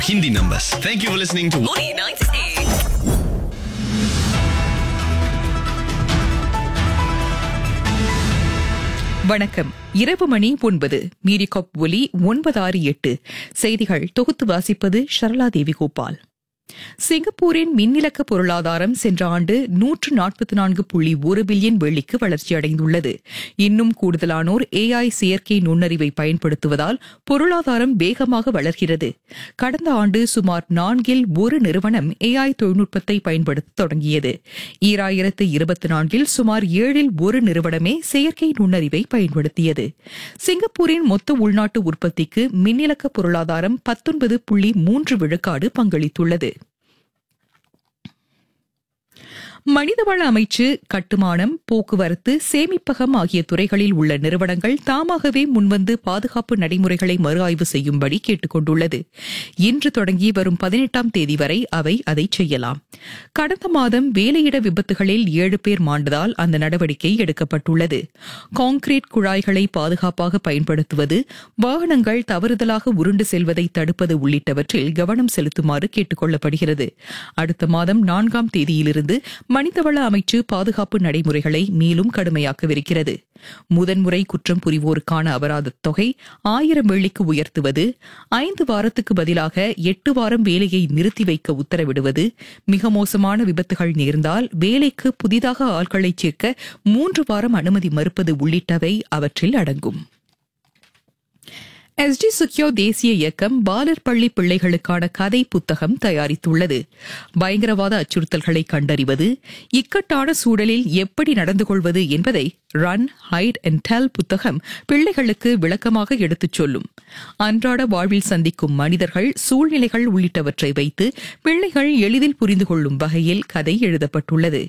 Hindi numbers. Thank you for listening to Money 98. வணக்கம் இரவு மணி ஒன்பது மீரிகாப் ஒலி ஒன்பது ஆறு எட்டு செய்திகள் தொகுத்து வாசிப்பது ஷரலா தேவி கோபால் சிங்கப்பூரின் மின்னிலக்க பொருளாதாரம் சென்ற ஆண்டு நூற்று நாற்பத்தி நான்கு புள்ளி ஒரு பில்லியன் வெள்ளிக்கு வளர்ச்சியடைந்துள்ளது இன்னும் கூடுதலானோர் ஏஐ செயற்கை நுண்ணறிவை பயன்படுத்துவதால் பொருளாதாரம் வேகமாக வளர்கிறது கடந்த ஆண்டு சுமார் நான்கில் ஒரு நிறுவனம் ஏஐ தொழில்நுட்பத்தை பயன்படுத்த தொடங்கியது ஈராயிரத்து இருபத்தி நான்கில் சுமார் ஏழில் ஒரு நிறுவனமே செயற்கை நுண்ணறிவை பயன்படுத்தியது சிங்கப்பூரின் மொத்த உள்நாட்டு உற்பத்திக்கு மின்னிலக்க பொருளாதாரம் பத்தொன்பது புள்ளி மூன்று விழுக்காடு பங்களித்துள்ளது மனிதவள அமைச்சு கட்டுமானம் போக்குவரத்து சேமிப்பகம் ஆகிய துறைகளில் உள்ள நிறுவனங்கள் தாமாகவே முன்வந்து பாதுகாப்பு நடைமுறைகளை மறு ஆய்வு செய்யும்படி கேட்டுக் கொண்டுள்ளது இன்று தொடங்கி வரும் பதினெட்டாம் தேதி வரை அவை அதை செய்யலாம் கடந்த மாதம் வேலையிட விபத்துகளில் ஏழு பேர் மாண்டதால் அந்த நடவடிக்கை எடுக்கப்பட்டுள்ளது கான்கிரீட் குழாய்களை பாதுகாப்பாக பயன்படுத்துவது வாகனங்கள் தவறுதலாக உருண்டு செல்வதை தடுப்பது உள்ளிட்டவற்றில் கவனம் செலுத்துமாறு கேட்டுக் கொள்ளப்படுகிறது அடுத்த மாதம் நான்காம் தேதியிலிருந்து மனிதவள அமைச்சு பாதுகாப்பு நடைமுறைகளை மேலும் கடுமையாக்கவிருக்கிறது முதன்முறை குற்றம் புரிவோருக்கான அபராதத் தொகை ஆயிரம் வெள்ளிக்கு உயர்த்துவது ஐந்து வாரத்துக்கு பதிலாக எட்டு வாரம் வேலையை நிறுத்தி வைக்க உத்தரவிடுவது மிக மோசமான விபத்துகள் நேர்ந்தால் வேலைக்கு புதிதாக ஆட்களை சேர்க்க மூன்று வாரம் அனுமதி மறுப்பது உள்ளிட்டவை அவற்றில் அடங்கும் எஸ்டி சுக்யோ தேசிய இயக்கம் பாலர் பள்ளி பிள்ளைகளுக்கான கதை புத்தகம் தயாரித்துள்ளது பயங்கரவாத அச்சுறுத்தல்களை கண்டறிவது இக்கட்டான சூழலில் எப்படி நடந்து கொள்வது என்பதை ரன் ஹைட் அண்ட் டெல் புத்தகம் பிள்ளைகளுக்கு விளக்கமாக எடுத்துச் சொல்லும் அன்றாட வாழ்வில் சந்திக்கும் மனிதர்கள் சூழ்நிலைகள் உள்ளிட்டவற்றை வைத்து பிள்ளைகள் எளிதில் புரிந்து கொள்ளும் வகையில் கதை எழுதப்பட்டுள்ளது